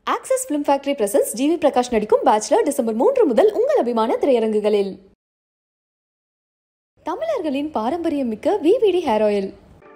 access film factory presents GV Prakash நடிக்கும் bachelor December மூன்று முதல் உங்கள் அபிமான திரையரங்குகளில் தமிழர்களின் பாரம்பரியம் மிக்க VVD hair oil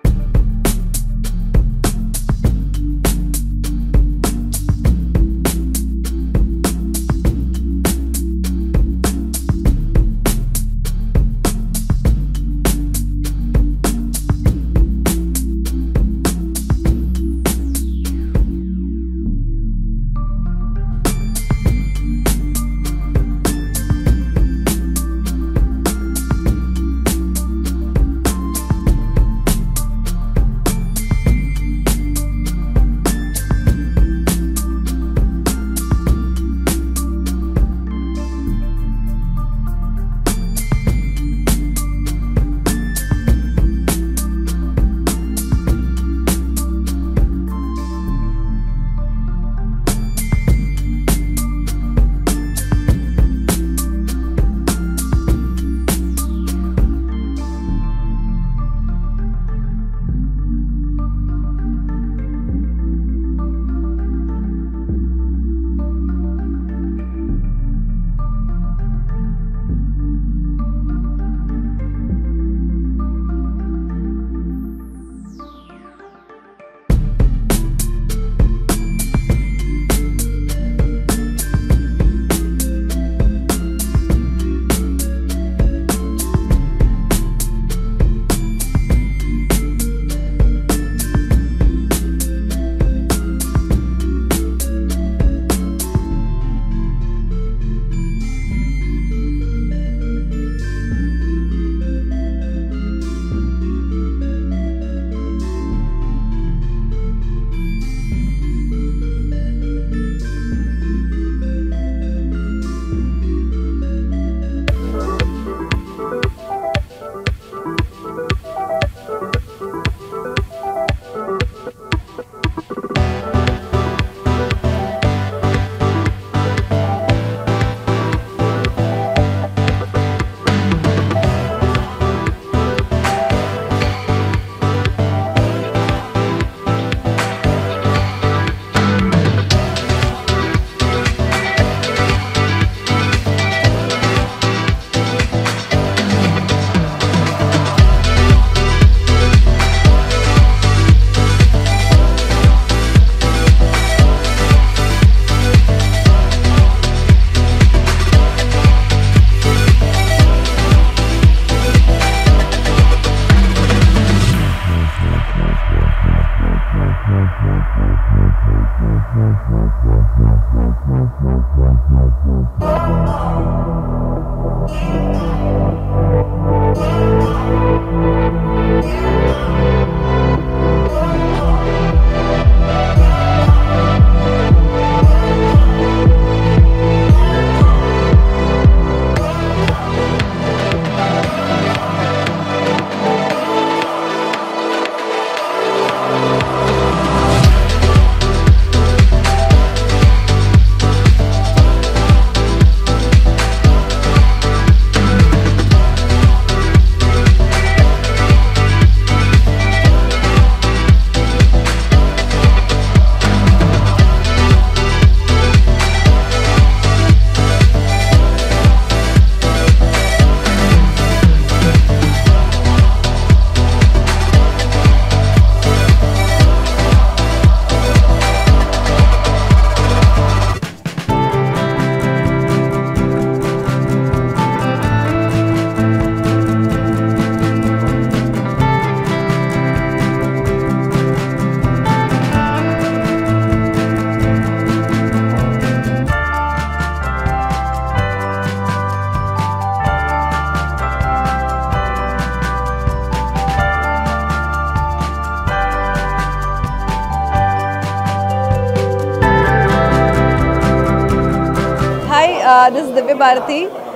hi this Divya Bharathi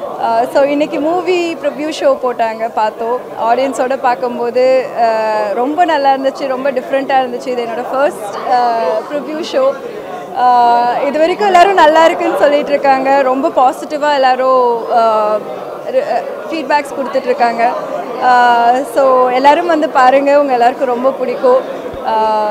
so இன்னைக்கு மூவி ப்ரிவ்யூ ஷோ போட்டாங்க பார்த்தோம் ஆடியன்ஸோட பார்க்கும்போது uh, ரொம்ப நல்லா இருந்துச்சு ரொம்ப டிஃப்ரெண்ட்டாக இருந்துச்சு இது என்னோடய ஃபர்ஸ்ட் ப்ரிவ்யூ ஷோ இது வரைக்கும் எல்லோரும் நல்லா இருக்குன்னு சொல்லிட்டு இருக்காங்க ரொம்ப பாசிட்டிவாக எல்லோரும் ஃபீட்பேக்ஸ் கொடுத்துட்ருக்காங்க ஸோ எல்லோரும் வந்து பாருங்கள் உங்கள் எல்லாருக்கும் ரொம்ப பிடிக்கும்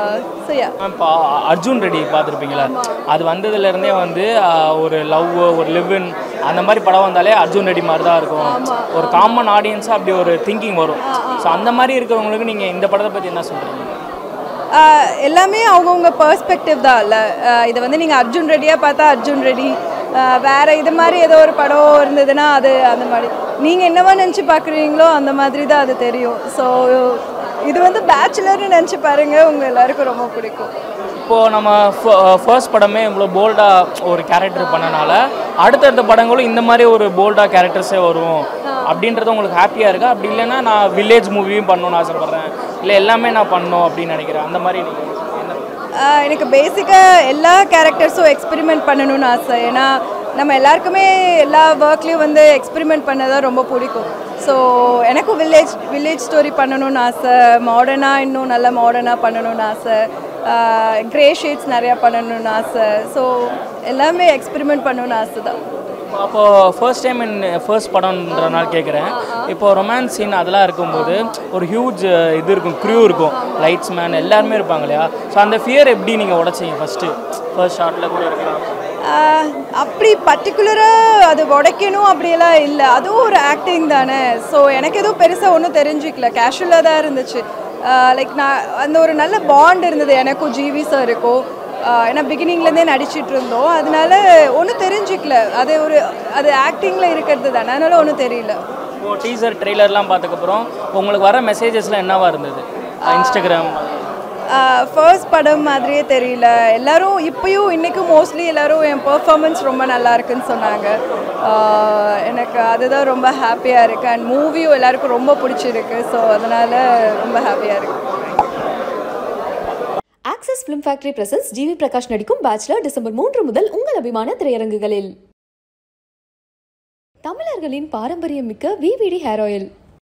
ஸோ யா இப்போ அர்ஜுன் ரெடி பார்த்துருப்பீங்களா அது வந்ததுலேருந்தே வந்து ஆஹ், ஒரு லவ் ஒரு லிவ்இன் அந்த மாதிரி படம் வந்தாலே அர்ஜுன் ரெடி மாதிரி தான் இருக்கும் ஒரு காமன் ஆடியன்ஸாக அப்படி ஒரு திங்கிங் வரும் ஸோ அந்த மாதிரி இருக்கிறவங்களுக்கு நீங்கள் இந்த படத்தை பற்றி என்ன சொல்கிறீங்க ஆஹ் எல்லாமே அவங்கவுங்க பர்ஸ்பெக்டிவ் தான் இல்லை இதை வந்து நீங்கள் அர்ஜுன் ரெடியாக பார்த்தா அர்ஜுன் ரெடி வேற இது மாதிரி ஏதோ ஒரு படம் இருந்ததுன்னா அது அந்த மாதிரி நீங்கள் என்னவா நினச்சி பார்க்குறீங்களோ அந்த மாதிரி தான் அது தெரியும் ஸோ இது வந்து பேச்சுலர்னு நினச்சி பாருங்க உங்கள் எல்லாருக்கும் ரொம்ப பிடிக்கும் இப்போது நம்ம ஃபர்ஸ்ட் படமே இவ்வளோ போல்டாக ஒரு கேரக்டர் பண்ணனால அடுத்தடுத்த படங்களும் இந்த மாதிரி ஒரு போல்டாக கேரக்டர்ஸே வரும் அப்படின்றது உங்களுக்கு ஹாப்பியாக இருக்கா அப்படி இல்லைன்னா நான் வில்லேஜ் மூவியும் பண்ணணும்னு ஆசைப்பட்றேன் இல்லை எல்லாமே நான் பண்ணணும் அப்படின்னு நினைக்கிறேன் அந்த மாதிரி நீங்கள் என்ன ஆஹ் எனக்கு பேசிக்காக எல்லா கேரக்டர்ஸும் எக்ஸ்பெரிமெண்ட் பண்ணணும்னு ஆசை ஏன்னா நம்ம எல்லாருக்குமே எல்லா ஒர்க்லேயும் வந்து எக்ஸ்பெரிமெண்ட் பண்ண தான் ரொம்ப பிடிக்கும் ஸோ எனக்கும் வில்லேஜ் வில்லேஜ் ஸ்டோரி பண்ணணும்னு ஆசை மாடர்னாக இன்னும் நல்ல மாடர்னாக பண்ணணும்னு ஆசை க்ரே ஷேட்ஸ் நிறையா பண்ணணும்னு ஆசை ஸோ எல்லாமே எக்ஸ்பெரிமெண்ட் பண்ணணும்னு ஆசை தான் அப்போ ஃபர்ஸ்ட் டைம் இன் ஃபர்ஸ்ட் படம்ன்றனால கேட்குறேன் இப்போ ரொமான்ஸ் சீன் அதெல்லாம் இருக்கும்போது ஒரு ஹியூஜ் இது இருக்கும் க்ரூ இருக்கும் லைட்ஸ் மேன் எல்லாருமே இருப்பாங்க இல்லையா ஸோ அந்த ஃபியர் எப்படி நீங்கள் உடைச்சிங்க ஃபஸ்ட்டு ஃபர்ஸ்ட் ஷார்ட்டில் கூட இருக்கலாம் ஆஹ் அப்படி பர்டிகுலராக அது உடைக்கணும் அப்படியெல்லாம் இல்லை அதுவும் ஒரு ஆக்டிங் தானே ஸோ எனக்கு எதுவும் பெருசாக ஒன்றும் தெரிஞ்சிக்கல கேஷுவலாக தான் இருந்துச்சு லைக் நான் அந்த ஒரு நல்ல பாண்ட் இருந்தது எனக்கும் ஜிவி சாருக்கும் ஆஹ் ஏன்னா பிகினிங்லேருந்தே நடிச்சிட்டு இருந்தோம் அதனால ஒன்றும் தெரிஞ்சிக்கல அது ஒரு அது ஆக்டிங்கில் இருக்கிறது தானே அதனால ஒன்றும் தெரியல இப்போ டீசர் ட்ரெய்லர்லாம் பார்த்ததுக்கப்புறம் உங்களுக்கு வர மெசேஜஸ்லாம் என்னவா இருந்தது இன்ஸ்டாகிராம் ஃபர்ஸ்ட் படம் மாதிரியே தெரியல எல்லாரும் இப்பயும் இன்றைக்கும் மோஸ்ட்லி எல்லாரும் என் பெர்ஃபார்மன்ஸ் ரொம்ப நல்லா இருக்குன்னு சொன்னாங்க ஆஹ் எனக்கு அதுதான் ரொம்ப ஹாப்பியாக இருக்குது அண்ட் மூவியும் எல்லாருக்கும் ரொம்ப பிடிச்சிருக்கு ஸோ அதனால் ரொம்ப ஹாப்பியாக இருக்குது Axess film factory presents GV Prakash நடிக்கும் பேச்சுலர் டிசம்பர் மூன்று முதல் உங்கள் அபிமான திரையரங்குகளில் தமிழர்களின் பாரம்பரியம் மிக்க விவிடி ஹேர் ஆயில்